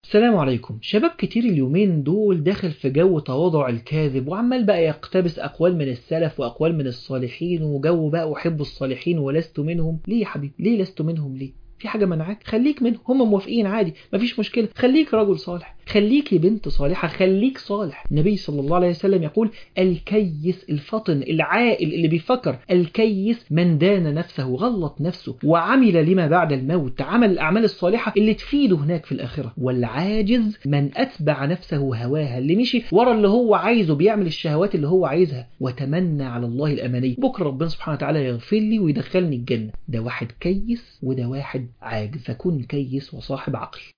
السلام عليكم شباب كتير اليومين دول داخل في جو تواضع الكاذب وعمال بقى يقتبس أقوال من السلف وأقوال من الصالحين وجو بقى أحب الصالحين ولست منهم ليه يا حبيبي ليه لست منهم ليه في حاجة منعك خليك منهم هم موافقين عادي مفيش مشكلة خليك رجل صالح خليك بنت صالحة خليك صالح النبي صلى الله عليه وسلم يقول الكيس الفطن العاقل اللي بيفكر الكيس من دان نفسه غلط نفسه وعمل لما بعد الموت عمل الأعمال الصالحة اللي تفيده هناك في الآخرة والعاجز من أتبع نفسه هواها اللي مشي ورا اللي هو عايزه بيعمل الشهوات اللي هو عايزها وتمنى على الله الأماني بكرة ربنا سبحانه وتعالى يغفر لي ويدخلني الجنة ده واحد كيس وده واحد عاجز فكن كيس وصاحب عقل